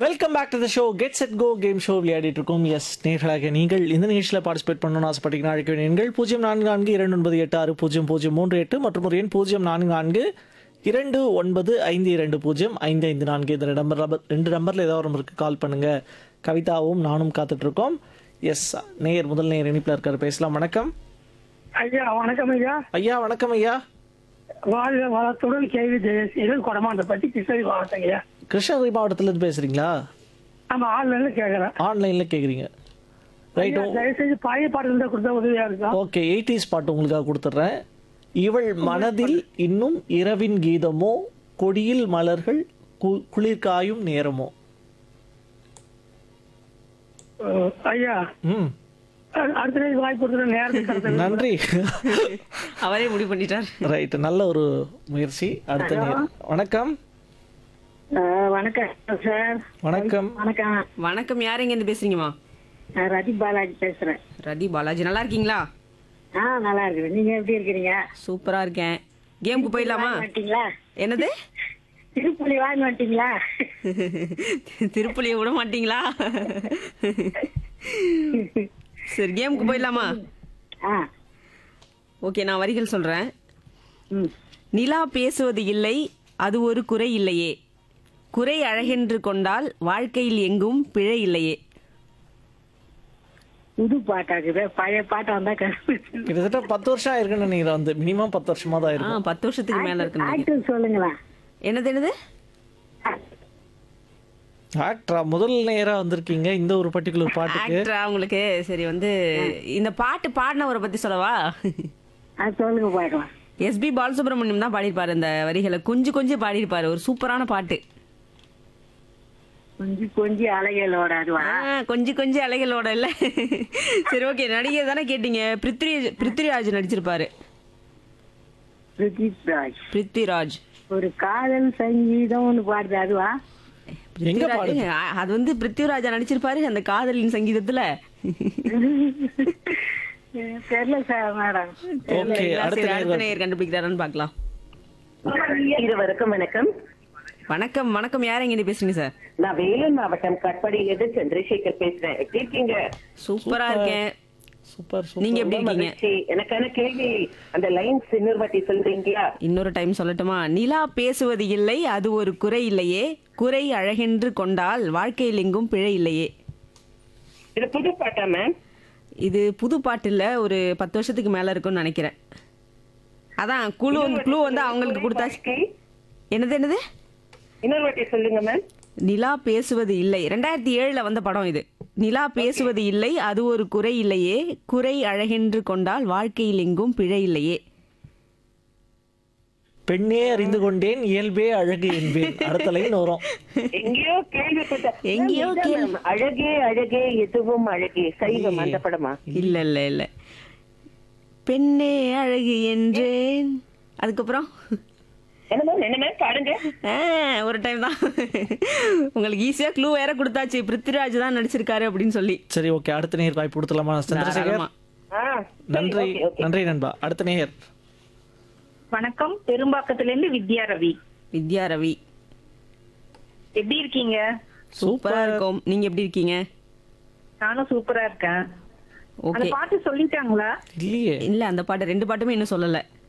Welcome back to the show get set go game show விளையாடிட்டு இருக்கோம் S நேர்களாக நீங்கள் இந்த நிகழ்ச்சியில் பார்ட்டிசிபேட் பண்ணணும்னு ஆசைப்பட்டீங்கன்னா அழைக்க வேண்டிய எண்கள் பூஜ்ஜியம் நான்கு நான்கு இரண்டு ஒன்பது எட்டு ஆறு பூஜ்ஜியம் பூஜ்ஜியம் மூன்று எட்டு மற்றும் ஒரு எண் பூஜ்ஜியம் நான்கு நான்கு இரண்டு ஒன்பது ஐந்து இரண்டு பூஜ்ஜியம் ஐந்து ஐந்து நான்கு இந்த நம்பர் ரெண்டு நம்பரில் ஏதாவது ஒரு நம்பருக்கு கால் பண்ணுங்க கவிதாவும் நானும் காத்துட்டு இருக்கோம் எஸ் நேயர் முதல் நேயர் இணைப்பில் இருக்கார் பேசலாம் வணக்கம் ஐயா வணக்கம் ஐயா ஐயா வணக்கம் ஐயா வாழ்க வளத்துடன் கேள்வி ஜெயசீலன் கொடமாண்ட பத்தி கிருஷ்ணகிரி மாவட்டம் ஐயா கிருஷ்ணகிரி மாவட்டத்திலேருந்து பேசுறீங்களா நம்ம ஆன்லைன்ல கேட்கறேன் ஆன்லைனில் கேட்குறீங்க ரைட் ஐயா, தயவு செஞ்சு பழைய பாடல் தான் கொடுத்தா உதவியா இருக்கும் ஓகே எயிட்டிஸ் பாட்டு உங்களுக்காக கொடுத்துட்றேன் இவள் மனதில் இன்னும் இரவின் கீதமோ கொடியில் மலர்கள் கு- குளிர் காயும் நேரமோ அஹ், ஐயா ம் அ- அடுத்த நாள் வாய்ப்பு கொடுத்துற நேரத்துக்கு தரது. நன்றி அவரே முடிவு பண்ணிட்டார் ரைட் நல்ல ஒரு முயற்சி அடுத்த நேரம் வணக்கம் அஹ் வணக்கம் சார் வணக்கம் வணக்கம் வணக்கம் யார் எங்க இருந்து பேசுறீங்கம்மா நான் ரதி பாலாஜி பேசுறேன் ரதி பாலாஜி நல்லா இருக்கீங்களா ஆ நல்லா இருக்குது நீங்க எப்படி இருக்கிறீங்க சூப்பரா இருக்கேன் கேமுக்கு போயிடலாமா வாங்கி வந்துட்டீங்களா என்னது திருப்புலி வாங்கி வந்துட்டீங்களா திருப்பலியை விட மாட்டீங்களா சரி கேமுக்கு போயிடலாமா ஆ ஓகே நான் வரிகள் சொல்றேன் ம் நிலா பேசுவது இல்லை அது ஒரு குறை இல்லையே குறை அழகென்று கொண்டால் வாழ்க்கையில் எங்கும் பிழை இல்லையே புது பாட்டாக்குது பழைய பாட்டா வந்தா கிட்டத்தட்ட பத்து வருஷம் ஆயிருக்குன்னு நினைக்கிறேன் வந்து மினிமம் பத்து வருஷமா தான் ஆ இருக்கும் பத்து வருஷத்துக்கு மேல இருக்கு நினைக்கிறேன். ஆக்டர் சொல்லுங்களேன் என்னது என்னது ஆக்டரா முதல் நேரா வந்திருக்கீங்க இந்த ஒரு பர்டிகுலர் பாட்டுக்கு ஆக்டரா உங்களுக்கு சரி வந்து இந்த பாட்டு பாடினவரை பத்தி சொல்லவா அது சொல்லுங்க பார்க்கலாம் எஸ்பி பாலசுப்ரமணியம் தான் பாடியிருப்பாரு இந்த வரிகளை கொஞ்சம் கொஞ்சம் பாடியிருப்பாரு ஒரு சூப்பரான பாட்டு கொஞ்சம் கொஞ்சம் அலைகளோட அதுவா ஆ, கொஞ்சம் கொஞ்சம் அலைகளோட இல்ல சரி ஓகே நடிகர் தானே கேட்டீங்க பிருத்வி பிருத்விராஜ் நடிச்சிருப்பாரு பிரதீப் ராஜ் பிருத்விராஜ் ஒரு காதல் சங்கீதம் ஒன்று பாடுது அதுவா எங்க பிருத்விராஜ், பாடுது ஆ, அது வந்து பிருத்விராஜா நடிச்சிருப்பாரு அந்த காதலின் சங்கீதத்துல தெரியல சார் மேடம் ஓகே அடுத்த சரி, அடுத்த நேரம் நேயர் கண்டுபிடிக்கிறாரான்னு பார்க்கலாம் இருவருக்கும் வணக்கம் வணக்கம் வணக்கம் யார் எங்க பேசுறீங்க சார் நான் வேலூர் மாவட்டம் கட்பாடியிலிருந்து சந்திரசேகர் பேசுறேன் எப்படி இருக்கீங்க சூப்பரா இருக்கேன் சூப்பர் சூப்பர் நீங்க எப்படி ரொம்ப இருக்கீங்க மகிழ்ச்சி. எனக்கான கேள்வி அந்த லைன்ஸ் இன்னொரு வாட்டி சொல்றீங்களா இன்னொரு டைம் சொல்லட்டுமா நிலா பேசுவது இல்லை அது ஒரு குறை இல்லையே குறை அழகென்று கொண்டால் வாழ்க்கையில் எங்கும் பிழை இல்லையே இது புது பாட்டா மேம் இது புது பாட்டு இல்ல ஒரு பத்து வருஷத்துக்கு மேல இருக்கும்னு நினைக்கிறேன் அதான் குழு குழு வந்து அவங்களுக்கு கொடுத்தாச்சு என்னது என்னது இன்னொரு வாட்டி சொல்லுங்க மேம் நிலா பேசுவது இல்லை ரெண்டாயிரத்தி ஏழுல வந்த படம் இது நிலா பேசுவது இல்லை அது ஒரு குறை இல்லையே குறை அழகென்று கொண்டால் வாழ்க்கையில் எங்கும் பிழை இல்லையே பெண்ணே அறிந்து கொண்டேன் இயல்பே அழகு என்பேன் அடுத்த லைன் வரும் எங்கேயோ கேள்விப்பட்ட எங்கேயோ மேம், கேள்வி- இதான் மேம். அழகே அழகே எதுவும் அழகே சைவம் அந்த படமா இல்ல இல்ல இல்ல பெண்ணே அழகு என்றேன் அதுக்கப்புறம் என்ன மேம் என்ன மேம் பாடுங்க ஆ, ஒரு டைம் தான் உங்களுக்கு ஈஸியா க்ளூ வேற கொடுத்தாச்சு பிருத்விராஜ் தான் நடிச்சிருக்காரு அப்படின்னு சொல்லி சரி ஓகே அடுத்த நேயர் வாய்ப்பு கொடுத்துலாமா சந்திரசேகர் தாராளமா. ஆ, சரி, நன்றி okay, okay. நன்றி நண்பா அடுத்த நேயர் வணக்கம் பெரும்பாக்கத்துல இருந்து வித்யா ரவி வித்யா ரவி எப்படி இருக்கீங்க சூப்பரா இருக்கும் நீங்க எப்படி இருக்கீங்க நானும் சூப்பரா இருக்கேன் அந்த ஓகே பாட்டு சொல்லிட்டாங்களா இல்லையே இல்ல அந்த பாட்டு ரெண்டு பாட்டுமே இன்னும் சொல்லல